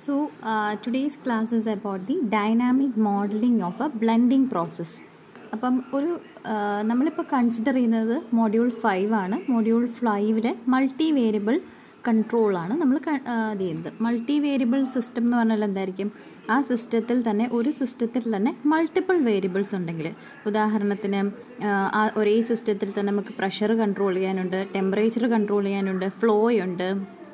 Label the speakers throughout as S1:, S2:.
S1: So, uh, today's class is about the dynamic modeling of a blending process. അപ്പം ഒരു ആ, നമ്മളിപ്പോൾ consider ചെയ്യുന്നത് മോഡ്യൂൾ ഫൈവ് ആണ് മോഡ്യൂൾ ഫൈവിലെ മൾട്ടി വേരിയബിൾ കൺട്രോളാണ് നമ്മൾ ക- ആ, ഇത് ചെയ്യുന്നത് മൾട്ടി വേരിയബിൾ സിസ്റ്റം എന്ന് പറഞ്ഞാൽ എന്തായിരിക്കും ആ സിസ്റ്റത്തിൽ തന്നെ ഒരു സിസ്റ്റത്തിൽ തന്നെ മൾട്ടിപ്പിൾ വേരിയബിൾസ് ഉണ്ടെങ്കിൽ ഉദാഹരണത്തിന് ആ, ആ ഒരേ സിസ്റ്റത്തിൽ തന്നെ നമുക്ക് പ്രഷർ കൺട്രോൾ ചെയ്യാനുണ്ട് ടെമ്പറേച്ചർ കൺട്രോൾ ചെയ്യാനുണ്ട് ഫ്ലോ ഉണ്ട്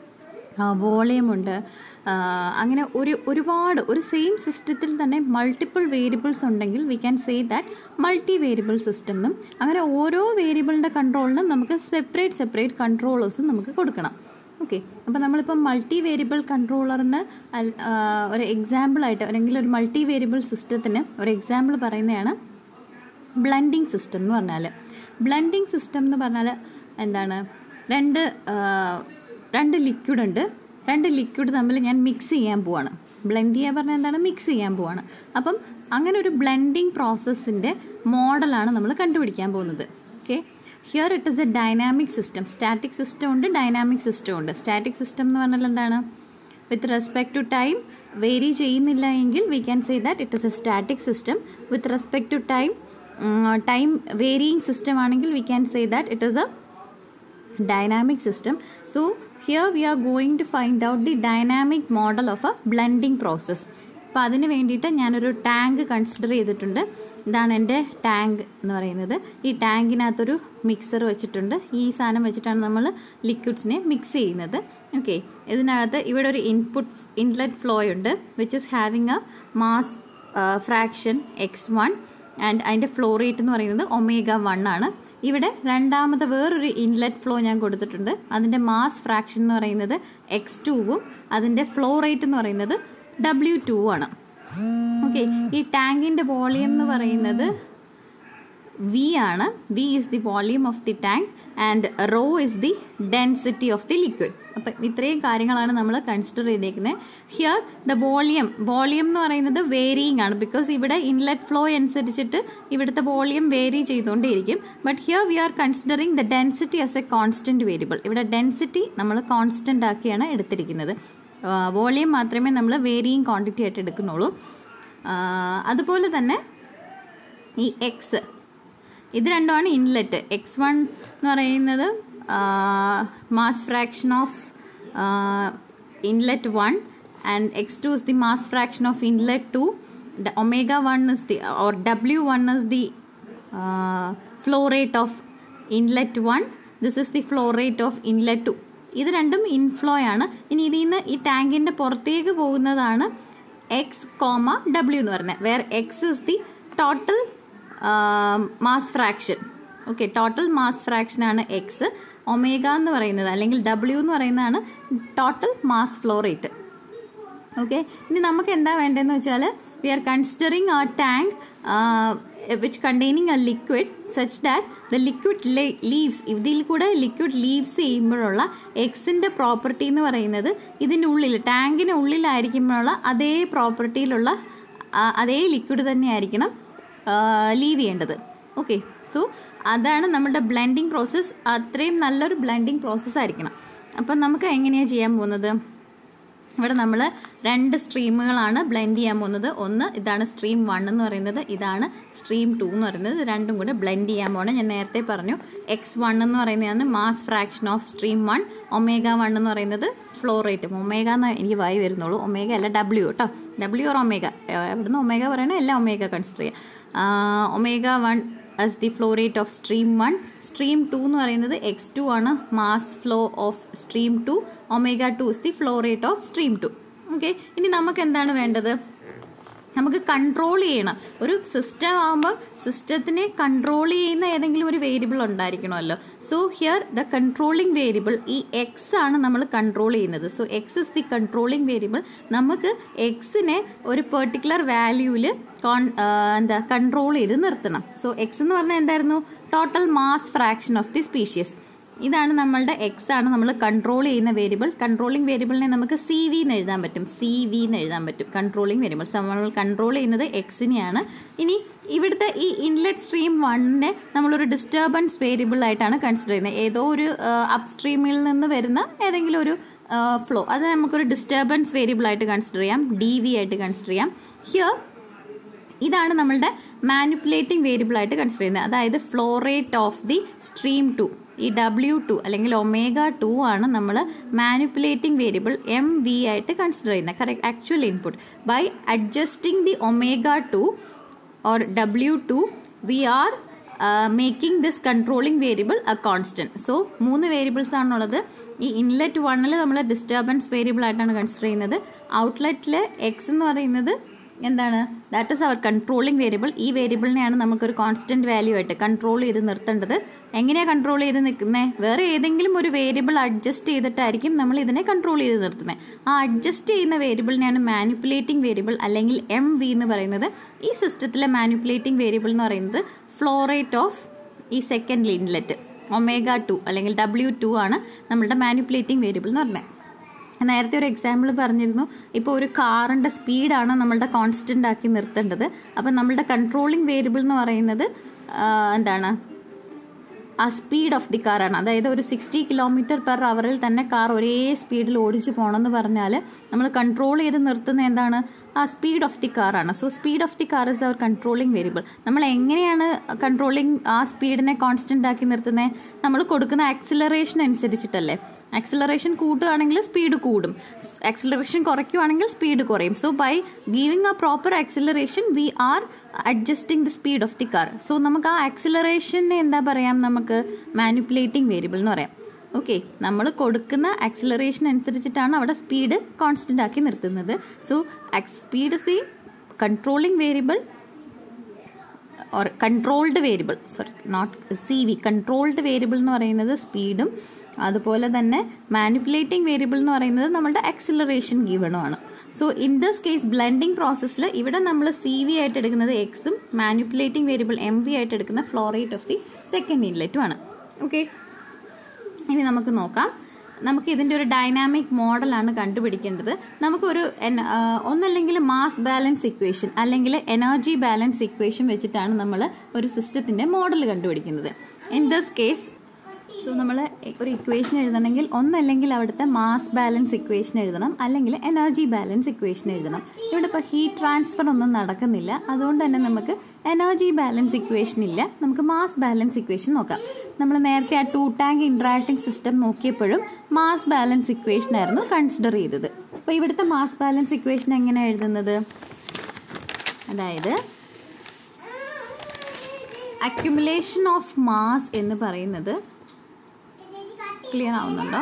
S1: വോളിയം ഉണ്ട് ആ, അങ്ങനെ ഒരു ഒരുപാട് ഒരു സെയിം സിസ്റ്റത്തിൽ തന്നെ മൾട്ടിപ്പിൾ വേരിയബിൾസ് ഉണ്ടെങ്കിൽ we can say that multi variable system എന്നും അങ്ങനെ ഓരോ വേരിയബിളിൻ്റെ കൺട്രോളിനും നമുക്ക് സെപ്പറേറ്റ് സെപ്പറേറ്റ് കൺട്രോളേഴ്സും നമുക്ക് കൊടുക്കണം ഓക്കെ അപ്പോൾ നമ്മളിപ്പോൾ മൾട്ടി വേരിയബിൾ കൺട്രോളറിന് ഒരു എക്സാമ്പിളായിട്ട് അല്ലെങ്കിൽ ഒരു മൾട്ടി വേരിയബിൾ സിസ്റ്റത്തിന് ഒരു എക്സാമ്പിൾ പറയുന്നതാണ് ബ്ലെൻഡിങ് സിസ്റ്റം എന്ന് പറഞ്ഞാൽ ബ്ലെൻഡിങ് സിസ്റ്റം എന്ന് പറഞ്ഞാൽ എന്താണ് രണ്ട് ആ, രണ്ട് ലിക്വിഡ് ഉണ്ട് രണ്ട് ലിക്വിഡ് തമ്മിൽ ഞാൻ മിക്സ് ചെയ്യാൻ പോവാണ് ബ്ലെൻഡ് ചെയ്യാൻ പറഞ്ഞാൽ എന്താണ് മിക്സ് ചെയ്യാൻ പോവാണ് അപ്പം അങ്ങനെ ഒരു ബ്ലെൻഡിങ് പ്രോസസ്സിൻ്റെ മോഡലാണ് നമ്മൾ കണ്ടുപിടിക്കാൻ പോകുന്നത് okay here it is a dynamic system static system ഉണ്ട് ഡൈനാമിക് സിസ്റ്റം ഉണ്ട് സ്റ്റാറ്റിക് സിസ്റ്റം എന്ന് പറഞ്ഞാൽ എന്താണ് with respect to time vary ചെയ്യുന്നില്ല എങ്കിൽ we can say that it is a static system with respect to time time varying system ആണെങ്കിൽ we can say that it is a dynamic system so here we are going to find out the dynamic model of a blending process അപ്പോൾ അതിന് വേണ്ടിയിട്ട് ഞാനൊരു tank consider ചെയ്തിട്ടുണ്ട് ഇതാണ് എൻ്റെ tank എന്ന് പറയുന്നത് ഈ ടാങ്കിനകത്തൊരു മിക്സർ വെച്ചിട്ടുണ്ട് ഈ സാധനം വെച്ചിട്ടാണ് നമ്മൾ ലിക്വിഡ്സിനെ മിക്സ് ചെയ്യുന്നത് ഓക്കെ ഇതിനകത്ത് ഇവിടെ ഒരു ഇൻപുട്ട് ഇൻലെറ്റ് ഫ്ലോ ഉണ്ട് which is having a mass fraction X one and അതിൻ്റെ ഫ്ലോ റേറ്റ് എന്ന് പറയുന്നത് ഒമേഗ വൺ ആണ് ഇവിടെ രണ്ടാമത് വേറൊരു ഇൻലെറ്റ് ഫ്ലോ ഞാൻ കൊടുത്തിട്ടുണ്ട് അതിൻ്റെ മാസ് ഫ്രാക്ഷൻ എന്ന് പറയുന്നത് എക്സ് ടുവും അതിൻ്റെ ഫ്ലോ റേറ്റ് എന്ന് പറയുന്നത് ഡബ്ല്യു ടു ആണ് ഓക്കെ ഈ ടാങ്കിൻ്റെ വോളിയം എന്ന് പറയുന്നത് വി ആണ് V is the volume of the tank and rho is the density of the liquid അപ്പം ഇത്രയും കാര്യങ്ങളാണ് നമ്മൾ കൺസിഡർ ചെയ്തേക്കുന്നത് ഹിയർ ദ വോളിയം വോളിയം എന്ന് പറയുന്നത് വേരിയിങ് ആണ് ബിക്കോസ് ഇവിടെ ഇൻലെറ്റ് ഫ്ലോ അനുസരിച്ചിട്ട് ഇവിടുത്തെ വോളിയം വേരി ചെയ്തുകൊണ്ടേയിരിക്കും but here we are considering the density as a constant variable ഇവിടെ ഡെൻസിറ്റി നമ്മൾ കോൺസ്റ്റന്റ് ആക്കിയാണ് എടുത്തിരിക്കുന്നത് വോളിയം മാത്രമേ നമ്മൾ വേരിയിങ് ക്വാണ്ടിറ്റി ആയിട്ട് എടുക്കുന്നുള്ളൂ ആ, അതുപോലെ തന്നെ ഈ എക്സ് ഇത് രണ്ടുമാണ് ഇൻലെറ്റ് എക്സ് വൺ എന്ന് പറയുന്നത് mass fraction of inlet one and X two is the mass fraction of inlet two omega one is the or W one is the flow rate of inlet one this is the flow rate of inlet two ഇത് രണ്ടും inflow ആണ് ഇനി ഇതിൽ നിന്ന് ഈ ടാങ്കിന്റെ പുറത്തേക്ക് പോകുന്നതാണ് എക്സ് കോമ ഡബ്ല്യു എന്ന് പറയുന്നത് where X is the total mass fraction okay total mass fraction ആണ് എക്സ് ഒമേഗ എന്ന് പറയുന്നത് അല്ലെങ്കിൽ ഡബ്ല്യു എന്ന് പറയുന്നതാണ് total mass flow rate okay ഇനി നമുക്ക് എന്താ വേണ്ടതെന്ന് വെച്ചാൽ വി ആർ കൺസിഡറിങ് ആ tank which containing a liquid such that the liquid leaves ഇതിൽ കൂടെ ലിക്വിഡ് ലീവ്സ് ചെയ്യുമ്പോഴുള്ള എക്സിന്റെ പ്രോപ്പർട്ടി എന്ന് പറയുന്നത് ഇതിൻ്റെ ഉള്ളിൽ ടാങ്കിന് ഉള്ളിലായിരിക്കുമ്പോഴുള്ള അതേ പ്രോപ്പർട്ടിയിലുള്ള ആ, അതേ ലിക്വിഡ് തന്നെ ആയിരിക്കണം ലീവ് ചെയ്യേണ്ടത് ഓക്കെ സോ അതാണ് നമ്മുടെ ബ്ലെൻഡിങ് പ്രോസസ്സ് അത്രയും നല്ലൊരു ബ്ലെൻഡിങ് പ്രോസസ്സ് ആയിരിക്കണം അപ്പം നമുക്ക് എങ്ങനെയാണ് ചെയ്യാൻ പോകുന്നത് ഇവിടെ നമ്മൾ രണ്ട് സ്ട്രീമുകളാണ് ബ്ലെൻഡ് ചെയ്യാൻ പോകുന്നത് ഒന്ന് ഇതാണ് സ്ട്രീം വൺ എന്ന് പറയുന്നത് ഇതാണ് സ്ട്രീം ടു എന്ന് പറയുന്നത് ഇത് രണ്ടും കൂടെ ബ്ലെൻഡ് ചെയ്യാൻ പോകണം ഞാൻ നേരത്തെ പറഞ്ഞു എക്സ് വൺ എന്ന് പറയുന്നതാണ് mass fraction of stream one omega one എന്ന് പറയുന്നത് ഫ്ലോ റേറ്റ് ഒമേഗ എന്ന് എനിക്ക് വായി വരുന്നുള്ളൂ ഒമേഗ അല്ല ഡബ്ല്യു കേട്ടോ ഡബ്ല്യു ഓർ ഒമേഗ എവിടുന്ന് ഒമേഗ പറയണേ എല്ലാം ഒമേഗ കൺസിഡർ ചെയ്യുക omega one as the flow rate of stream one stream two എന്ന് പറയുന്നത് എക്സ് ടു ആണ് mass flow of stream two omega two is the flow rate of stream two okay ഇനി നമുക്ക് എന്താണ് വേണ്ടത് നമുക്ക് കൺട്രോൾ ചെയ്യണം ഒരു സിസ്റ്റം ആകുമ്പോൾ സിസ്റ്റത്തിനെ കൺട്രോൾ ചെയ്യുന്ന ഏതെങ്കിലും ഒരു വേരിയബിൾ ഉണ്ടായിരിക്കണമല്ലോ so here the controlling variable ഈ എക്സ് ആണ് നമ്മൾ കൺട്രോൾ ചെയ്യുന്നത് so X is the controlling variable നമുക്ക് എക്സിനെ ഒരു പെർട്ടിക്കുലർ വാല്യൂവിൽ എന്താ കൺട്രോൾ ചെയ്ത് നിർത്തണം സോ എക്സ് എന്ന് പറഞ്ഞാൽ എന്തായിരുന്നു total mass fraction of the species ഇതാണ് നമ്മളുടെ എക്സ് ആണ് നമ്മൾ കൺട്രോൾ ചെയ്യുന്ന വേരിയബിൾ കൺട്രോളിംഗ് വേരിയബിളിനെ നമുക്ക് സി വി എന്ന് എഴുതാൻ പറ്റും സി വി എന്ന് എഴുതാൻ പറ്റും കൺട്രോളിംഗ് വേരിയബിൾസ് നമ്മൾ കൺട്രോൾ ചെയ്യുന്നത് എക്സിനെയാണ് ഇനി ഇവിടുത്തെ ഈ ഇൻലെറ്റ് സ്ട്രീം വണ്ണിനെ നമ്മളൊരു ഡിസ്റ്റർബൻസ് വേരിയബിൾ ആയിട്ടാണ് കൺസിഡർ ചെയ്യുന്നത് ഏതോ ഒരു അപ് സ്ട്രീമിൽ നിന്ന് വരുന്ന ഏതെങ്കിലും ഒരു ഫ്ലോ അത് നമുക്കൊരു ഡിസ്റ്റർബൻസ് വേരിയബിൾ ആയിട്ട് കൺസിഡർ ചെയ്യാം ഡി വി ആയിട്ട് കൺസിഡർ ചെയ്യാം ഹിയർ ഇതാണ് നമ്മളുടെ മാനിപ്പുലേറ്റിംഗ് വേരിയബിൾ ആയിട്ട് കൺസിഡർ ചെയ്യുന്നത് അതായത് flow rate of the stream two ഈ ഡബ്ല്യു ടു അല്ലെങ്കിൽ ഒമേഗ ടു ആണ് നമ്മൾ മാനിപ്പുലേറ്റിംഗ് വേരിയബിൾ എം വി ആയിട്ട് കൺസിഡർ ചെയ്യുന്നത് correct actual input by adjusting the omega two or W two we are making this controlling variable a constant so മൂന്ന് variables ആണുള്ളത് ഈ inlet വണ്ണിൽ നമ്മൾ ഡിസ്റ്റർബൻസ് വേരിയബിൾ ആയിട്ടാണ് കൺസിഡർ ചെയ്യുന്നത് ഔട്ട്ലെറ്റിൽ എക്സ് എന്ന് പറയുന്നത് എന്താണ് that is our controlling variable ഈ വേരിയബിളിനെയാണ് നമുക്കൊരു കോൺസ്റ്റന്റ് വാല്യൂ ആയിട്ട് കൺട്രോൾ ചെയ്ത് നിർത്തേണ്ടത് എങ്ങനെയാണ് കൺട്രോൾ ചെയ്ത് നിൽക്കുന്നത് വേറെ ഏതെങ്കിലും ഒരു വേരിയബിൾ അഡ്ജസ്റ്റ് ചെയ്തിട്ടായിരിക്കും നമ്മൾ ഇതിനെ കൺട്രോൾ ചെയ്ത് നിർത്തുന്നത് ആ അഡ്ജസ്റ്റ് ചെയ്യുന്ന വേരിയബിളിനെയാണ് മാനിപ്പുലേറ്റിംഗ് വേരിയബിൾ അല്ലെങ്കിൽ എം വി എന്ന് പറയുന്നത് ഈ സിസ്റ്റത്തിലെ മാനിപ്പുലേറ്റിംഗ് വേരിയബിൾ എന്ന് പറയുന്നത് ഫ്ലോ റേറ്റ് ഓഫ് ഈ സെക്കൻഡ് ഇൻലെറ്റ് ഒമേഗ ടു അല്ലെങ്കിൽ ഡബ്ല്യു ടു ആണ് നമ്മളുടെ മാനിപ്പുലേറ്റിംഗ് വേരിയബിൾ എന്ന് പറഞ്ഞത് നേരത്തെ ഒരു എക്സാമ്പിൾ പറഞ്ഞിരുന്നു ഇപ്പോൾ ഒരു കാറിൻ്റെ സ്പീഡാണ് നമ്മളുടെ കോൺസ്റ്റൻ്റ് ആക്കി നിർത്തേണ്ടത് അപ്പം നമ്മളുടെ കൺട്രോളിങ് വേരിയബിൾ എന്ന് പറയുന്നത് എന്താണ് ആ സ്പീഡ് ഓഫ് ദി കാറാണ് അതായത് ഒരു സിക്സ്റ്റി കിലോമീറ്റർ പെർ അവറിൽ തന്നെ കാർ ഒരേ സ്പീഡിൽ ഓടിച്ചു പോകണമെന്ന് പറഞ്ഞാൽ നമ്മൾ കൺട്രോൾ ചെയ്ത് നിർത്തുന്ന എന്താണ് ആ സ്പീഡ് ഓഫ് ദി കാറാണ് so speed of the car is our controlling variable നമ്മൾ എങ്ങനെയാണ് കൺട്രോളിങ് ആ സ്പീഡിനെ കോൺസ്റ്റന്റ് ആക്കി നിർത്തുന്നത് നമ്മൾ കൊടുക്കുന്ന ആക്സിലറേഷൻ അനുസരിച്ചിട്ടല്ലേ ആക്സിലറേഷൻ കൂട്ടുകയാണെങ്കിൽ സ്പീഡ് കൂടും ആക്സിലറേഷൻ കുറയ്ക്കുകയാണെങ്കിൽ സ്പീഡ് കുറയും so by giving a proper acceleration we are adjusting the speed of the car so നമുക്ക് ആ ആക്സിലറേഷനെ എന്താ പറയാം നമുക്ക് മാനിപ്പുലേറ്റിംഗ് വേരിയബിൾ എന്ന് പറയാം ഓക്കെ നമ്മൾ കൊടുക്കുന്ന ആക്സിലറേഷൻ അനുസരിച്ചിട്ടാണ് അവിടെ സ്പീഡ് കോൺസ്റ്റന്റ് ആക്കി നിർത്തുന്നത് so speed is the controlling variable or controlled variable sorry not C V controlled variable എന്ന് പറയുന്നത് സ്പീഡും അതുപോലെ തന്നെ മാനിപ്പുലേറ്റിംഗ് വേരിയബിൾ എന്ന് പറയുന്നത് നമ്മളുടെ ആക്സിലറേഷൻ ഗിവണുമാണ് so in this case blending പ്രോസസ്സിൽ ഇവിടെ നമ്മൾ സി വി ആയിട്ട് എടുക്കുന്നത് എക്സും മാനിപ്പുലേറ്റിംഗ് വേരിയബിൾ എം വി ആയിട്ട് എടുക്കുന്ന flow rate of the second ഇൻലെറ്റും ആണ് ഓക്കെ ഇനി നമുക്ക് നോക്കാം നമുക്ക് ഇതിൻ്റെ ഒരു ഡൈനാമിക് മോഡലാണ് കണ്ടുപിടിക്കേണ്ടത് നമുക്കൊരു ഒന്നല്ലെങ്കിൽ മാസ് ബാലൻസ് ഇക്വേഷൻ അല്ലെങ്കിൽ എനർജി ബാലൻസ് ഇക്വേഷൻ വെച്ചിട്ടാണ് നമ്മൾ ഒരു സിസ്റ്റത്തിൻ്റെ മോഡൽ കണ്ടുപിടിക്കുന്നത് ഇൻ ദിസ് കേസ് സോ നമ്മൾ ഒരു ഇക്വേഷൻ എഴുതണമെങ്കിൽ ഒന്നല്ലെങ്കിൽ അവിടുത്തെ മാസ് ബാലൻസ് ഇക്വേഷൻ എഴുതണം അല്ലെങ്കിൽ എനർജി ബാലൻസ് ഇക്വേഷൻ എഴുതണം ഇവിടെ ഇപ്പോൾ ഹീറ്റ് ട്രാൻസ്ഫർ ഒന്നും നടക്കുന്നില്ല അതുകൊണ്ട് തന്നെ നമുക്ക് എനർജി ബാലൻസ് ഇക്വേഷൻ ഇല്ല നമുക്ക് മാസ് ബാലൻസ് ഇക്വേഷൻ നോക്കാം നമ്മൾ നേരത്തെ ആ ടു ടാങ്ക് ഇൻട്രാക്ടിംഗ് സിസ്റ്റം നോക്കിയപ്പോഴും മാസ് ബാലൻസ് ഇക്വേഷൻ ആയിരുന്നു കൺസിഡർ ചെയ്തത് അപ്പോൾ ഇവിടുത്തെ മാസ് ബാലൻസ് ഇക്വേഷൻ എങ്ങനെയാണ് എഴുതുന്നത് അതായത് അക്യുമുലേഷൻ ഓഫ് മാസ് എന്ന് പറയുന്നത് ക്ലിയർ ആവുന്നുണ്ടോ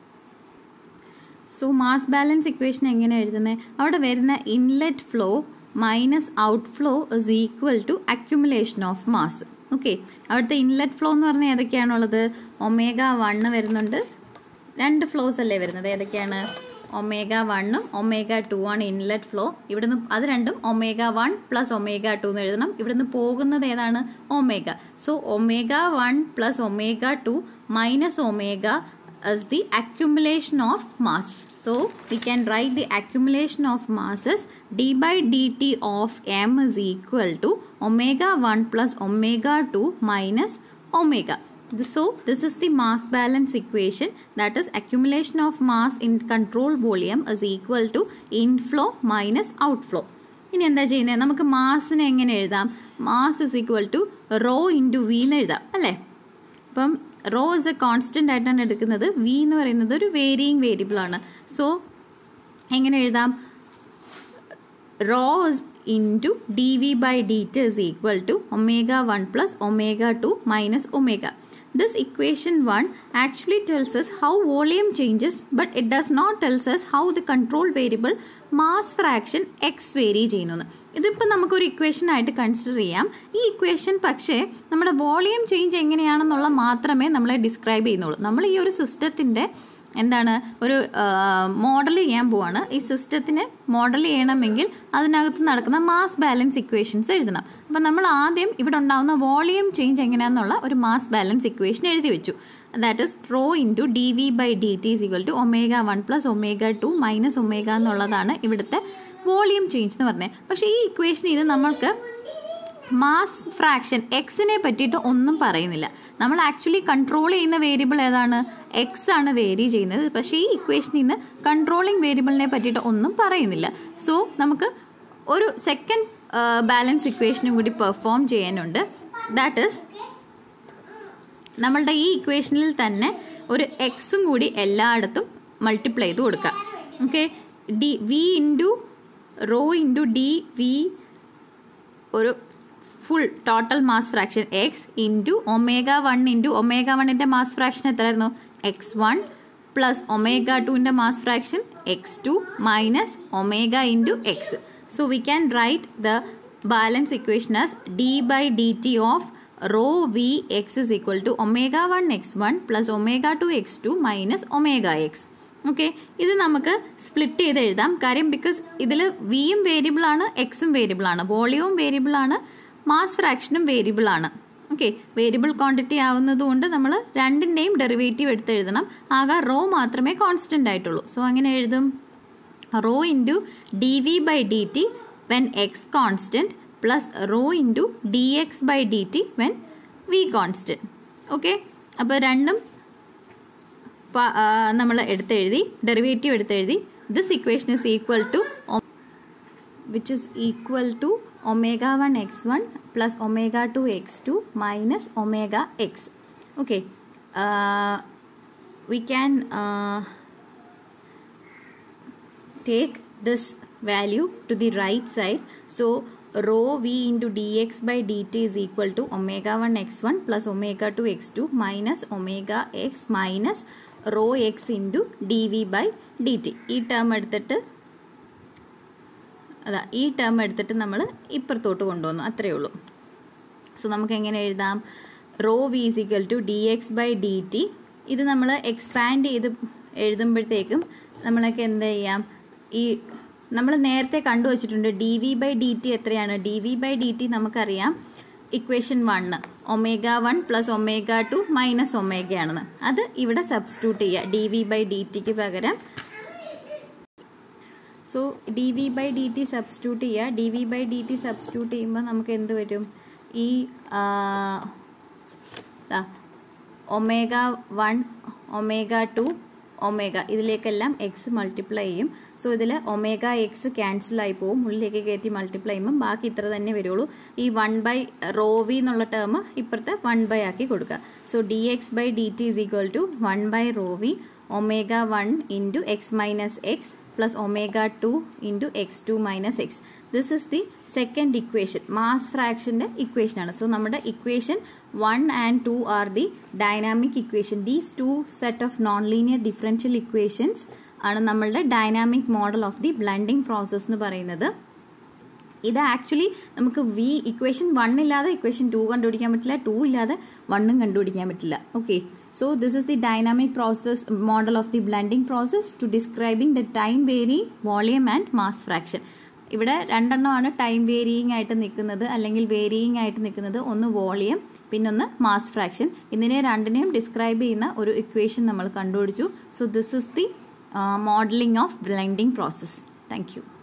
S1: സോ മാസ് ബാലൻസ് ഇക്വേഷൻ എങ്ങനെ എഴുതുന്നത് അവിടെ വരുന്ന inlet flow minus out flow is equal to accumulation of mass okay അവിടുത്തെ ഇൻലെറ്റ് ഫ്ലോ എന്ന് പറഞ്ഞാൽ ഏതൊക്കെയാണുള്ളത് ഒമേഗ വണ്ണ് വരുന്നുണ്ട് രണ്ട് ഫ്ലോസ് അല്ലേ വരുന്നത് ഏതൊക്കെയാണ് ഒമേഗ വണ്ണും ഒമേഗ ടു ആണ് ഇൻലെറ്റ് ഫ്ലോ ഇവിടുന്ന് അത് രണ്ടും omega one plus omega two എന്ന് എഴുതണം ഇവിടുന്ന് പോകുന്നത് ഏതാണ് omega so omega one plus omega two minus omega is the accumulation of mass. So we can write the accumulation of masses d by dt of m is equal to omega 1 plus omega 2 minus omega. So this is the mass balance equation that is accumulation of mass in control volume is equal to inflow minus outflow. ഇനി എന്താ ചെയ്യുന്നത് നമുക്ക് മാസിനെ എങ്ങനെ എഴുതാം mass is equal to rho into V എന്ന് എഴുതാം അല്ലേ അപ്പം റോ ഇസ് എ കോൺസ്റ്റന്റ് ആയിട്ടാണ് എടുക്കുന്നത് വി എന്ന് പറയുന്നത് ഒരു വേരിയിങ് വേരിയബിൾ ആണ് സോ എങ്ങനെ എഴുതാം rho into D V by D T is equal to omega one plus omega two minus omega This equation 1 actually tells us how volume changes but it does not tells us how the control variable mass fraction x vary ചെയ്യുന്നു ഇതിപ്പോൾ നമുക്കൊരു equation ആയിട്ട് consider ചെയ്യാം ഈ equation പക്ഷേ നമ്മുടെ volume change എങ്ങനെയാണെന്നുള്ള മാത്രമേ നമ്മളെ ഡിസ്ക്രൈബ് ചെയ്യുന്നുള്ളൂ നമ്മൾ ഈ ഒരു സിസ്റ്റത്തിൻ്റെ എന്താണ് ഒരു മോഡൽ ചെയ്യാൻ പോവാണ് ഈ സിസ്റ്റത്തിന് മോഡൽ ചെയ്യണമെങ്കിൽ അതിനകത്ത് നടക്കുന്ന മാസ് ബാലൻസ് ഇക്വേഷൻസ് എഴുതണം അപ്പം നമ്മൾ ആദ്യം ഇവിടെ ഉണ്ടാകുന്ന വോളിയം ചേഞ്ച് എങ്ങനെയാണെന്നുള്ള ഒരു മാസ് ബാലൻസ് ഇക്വേഷൻ എഴുതി വെച്ചു that is rho into D V by D T is equal to omega one plus omega two minus omega എന്നുള്ളതാണ് ഇവിടുത്തെ വോളിയം ചേഞ്ച് എന്ന് പറഞ്ഞത് പക്ഷേ ഈ ഇക്വേഷൻ ഇത് നമ്മൾക്ക് മാസ് ഫ്രാക്ഷൻ എക്സിനെ പറ്റിയിട്ട് ഒന്നും പറയുന്നില്ല നമ്മൾ ആക്ച്വലി കൺട്രോൾ ചെയ്യുന്ന വേരിയബിൾ ഏതാണ് എക്സ് ആണ് വേരി ചെയ്യുന്നത് പക്ഷേ ഈ ഇക്വേഷനിൽ നിന്ന് കൺട്രോളിങ് വേരിയബിളിനെ പറ്റിയിട്ട് ഒന്നും പറയുന്നില്ല സോ നമുക്ക് ഒരു സെക്കൻഡ് ബാലൻസ് ഇക്വേഷനും കൂടി പെർഫോം ചെയ്യാനുണ്ട് ദാറ്റ് ഈസ് നമ്മളുടെ ഈ ഇക്വേഷനിൽ തന്നെ ഒരു എക്സും കൂടി എല്ലായിടത്തും മൾട്ടിപ്ലൈ ചെയ്ത് കൊടുക്കാം okay D V into rho into D V ഒരു full total mass fraction X into omega one into omega വണ്ണിൻ്റെ മാസ് ഫ്രാക്ഷൻ എത്രയായിരുന്നു എക്സ് വൺ പ്ലസ് ഒമേഗ ടുവിൻ്റെ mass fraction X two minus omega into X so we can write the balance equation as D by D T of rho V X is equal to omega one X one plus omega two X two minus omega X okay ഇത് നമുക്ക് split ചെയ്ത് എഴുതാം കാര്യം because ഇതിൽ വിയും variable ആണ് എക്സും variable ആണ് വോളിയവും വേരിയബിൾ ആണ് മാസ് ഫ്രാക്ഷനും വേരിയബിൾ ആണ് ഓക്കെ വേരിയബിൾ ക്വാണ്ടിറ്റി ആവുന്നതുകൊണ്ട് നമ്മൾ രണ്ടിൻ്റെയും ഡെറിവേറ്റീവ് എടുത്ത് എഴുതണം ആകെ റോ മാത്രമേ കോൺസ്റ്റൻ്റ് ആയിട്ടുള്ളൂ സോ അങ്ങനെ എഴുതും rho into D V by D T when X constant plus rho into D X by D T when V constant okay അപ്പോൾ രണ്ടും നമ്മൾ എടുത്തെഴുതി ഡെറിവേറ്റീവ് എടുത്തെഴുതി this equation is equal to which is equal to omega one X one plus omega two X two minus omega X okay we can uh, take this value to the right side so rho v into dx by dt is equal to omega 1 x1 plus omega 2 x2 minus omega x minus rho x into dv by dt ഈ term എടുത്തിട്ട് അതാ ഈ term എടുത്തിട്ട് നമ്മൾ ഇപ്പുറത്തോട്ട് കൊണ്ടുവന്നു അത്രയേ ഉള്ളൂ so നമുക്ക് എങ്ങനെ എഴുതാം rho V is equal to D X by D T ഇത് നമ്മൾ എക്സ്പാൻഡ് ചെയ്ത് എഴുതുമ്പോഴത്തേക്കും നമ്മളൊക്കെ എന്ത് ചെയ്യാം ഈ നമ്മൾ നേരത്തെ കണ്ടുവച്ചിട്ടുണ്ട് D V by D T എത്രയാണ് D V by D T നമുക്കറിയാം equation one omega one plus omega two minus ഒമേഗയാണെന്ന് അത് ഇവിടെ സബ്സ്റ്റിറ്റ്യൂട്ട് ചെയ്യുക ഡി വി ബൈ ഡി ടിക്ക് പകരം so D V by D T substitute ചെയ്യുക D V by D T substitute ചെയ്യുമ്പോൾ നമുക്ക് എന്ത് വരും ഈ omega one omega two omega ഇതിലേക്കെല്ലാം എക്സ് മൾട്ടിപ്ലൈ ചെയ്യും സോ ഇതിൽ ഒമേഗ എക്സ് ക്യാൻസൽ ആയി പോകും ഉള്ളിലേക്ക് കയറ്റി മൾട്ടിപ്ലൈ ചെയ്യുമ്പോൾ ബാക്കി ഇത്ര തന്നെ വരുള്ളൂ ഈ വൺ ബൈ റോ വി എന്നുള്ള ടേം ഇപ്പുറത്തെ വൺ ബൈ ആക്കി കൊടുക്കുക so D X by D T is equal to one by rho V omega one into X minus X plus omega two into X two minus X this is the second equation mass ഫ്രാക്ഷൻ്റെ equation ആണ് so നമ്മുടെ equation one and two are the dynamic equation these two set of non linear differential equations ആണ് നമ്മളുടെ dynamic model of the blending process എന്ന് പറയുന്നത് ഇത് actually നമുക്ക് we equation one ഇല്ലാതെ ഇക്വേഷൻ ടു കണ്ടുപിടിക്കാൻ പറ്റില്ല ടു ഇല്ലാതെ വണ്ണും കണ്ടുപിടിക്കാൻ പറ്റില്ല okay so this is the dynamic process model of the blending process to describing the time vary volume and mass fraction ഇവിടെ രണ്ടെണ്ണമാണ് ടൈം വേരിയിങ് ആയിട്ട് നിൽക്കുന്നത് അല്ലെങ്കിൽ വേരിയിങ് ആയിട്ട് നിൽക്കുന്നത് ഒന്ന് വോളിയം പിന്നൊന്ന് മാസ് ഫ്രാക്ഷൻ ഇതിനെ രണ്ടിനെയും ഡിസ്ക്രൈബ് ചെയ്യുന്ന ഒരു ഇക്വേഷൻ നമ്മൾ കണ്ടുപിടിച്ചു so this is the modelling of blending process thank U